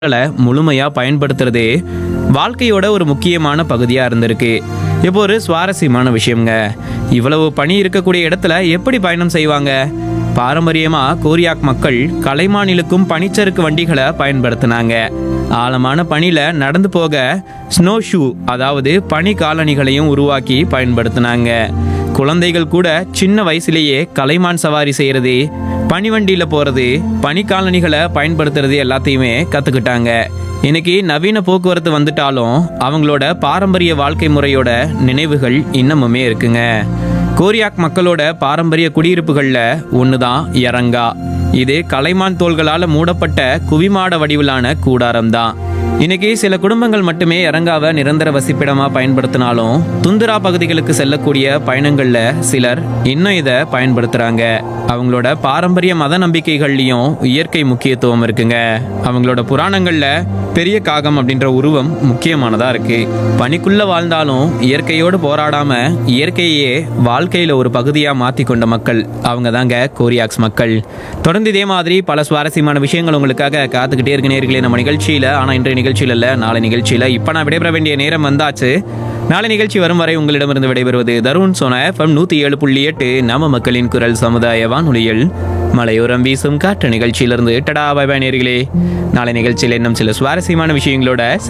களை முழுமையா பயன்படுத்துறதே வாழ்க்கையோட ஒரு முக்கியமான பகுதியா இருந்திருக்கு இப்போ ஒரு சுவாரஸ்யமான விஷயம்ங்க இவ்வளவு பனி இருக்கக்கூடிய இடத்துல எப்படி பயணம் செய்வாங்க பாரம்பரியமா கோரியாக் மக்கள் கலைமானிலுக்கும் பனிச்சறுக்கு வண்டிகளை பயன்படுத்தினாங்க ஆழமான பனியில நடந்து போக ஸ்னோ ஷூ அதாவது பனி காலணிகளையும் உருவாக்கி பயன்படுத்தினாங்க குழந்தைகள் கூட சின்ன வயசுலேயே கலைமான் சவாரி செய்யறது பனிவண்டியில போறது பனிக்காலணிகளை பயன்படுத்துறது எல்லாத்தையுமே கத்துக்கிட்டாங்க இன்னைக்கு நவீன போக்குவரத்து வந்துட்டாலும் அவங்களோட பாரம்பரிய வாழ்க்கை முறையோட நினைவுகள் இன்னமுமே இருக்குங்க கோரியாக் மக்களோட பாரம்பரிய குடியிருப்புகள்ல ஒண்ணுதான் யரங்கா இது கலைமான் தோள்களால மூடப்பட்ட குவிமாட வடிவிலான கூடாரம் தான் இன்னைக்கு சில குடும்பங்கள் மட்டுமே இறங்காவ நிரந்தர வசிப்பிடமா பயன்படுத்தினாலும் துந்துரா பகுதிகளுக்கு செல்லக்கூடிய பயணங்கள்ல சிலர் இன்னும் இதை பயன்படுத்துறாங்க அவங்களோட பாரம்பரிய மத நம்பிக்கைகள்லயும் இயற்கை முக்கியத்துவம் இருக்குங்க அவங்களோட புராணங்கள்ல பெரிய காகம் அப்படின்ற உருவம் முக்கியமானதா இருக்கு பனிக்குள்ள வாழ்ந்தாலும் இயற்கையோடு போராடாம இயற்கையே வாழ்க்கையில ஒரு பகுதியா மாத்தி கொண்ட மக்கள் அவங்க தாங்க கோரியாக்ஸ் மக்கள் தொடர்ந்து இதே மாதிரி பல சுவாரஸ்யமான விஷயங்கள் உங்களுக்காக காத்துக்கிட்டே இருக்கு நேர்களே நம்ம நிகழ்ச்சியில ஆனா இன்றைய நிகழ்ச்சியில இல்ல நாளை நிகழ்ச்சியில இப்ப நான் விடைபெற வேண்டிய நேரம் வந்தாச்சு நாளை நிகழ்ச்சி வரும் வரை உங்களிடமிருந்து விடைபெறுவது தருண் சோனா எஃப்எம் நூத்தி ஏழு புள்ளி எட்டு நம்ம மக்களின் குரல் சமுதாய வானொலியில் மலையோரம் வீசும் காற்று நிகழ்ச்சியிலிருந்து டடா பை பை நேர்களே நாளை நிகழ்ச்சியில் இன்னும் சில சுவாரஸ்யமான விஷயங்களோட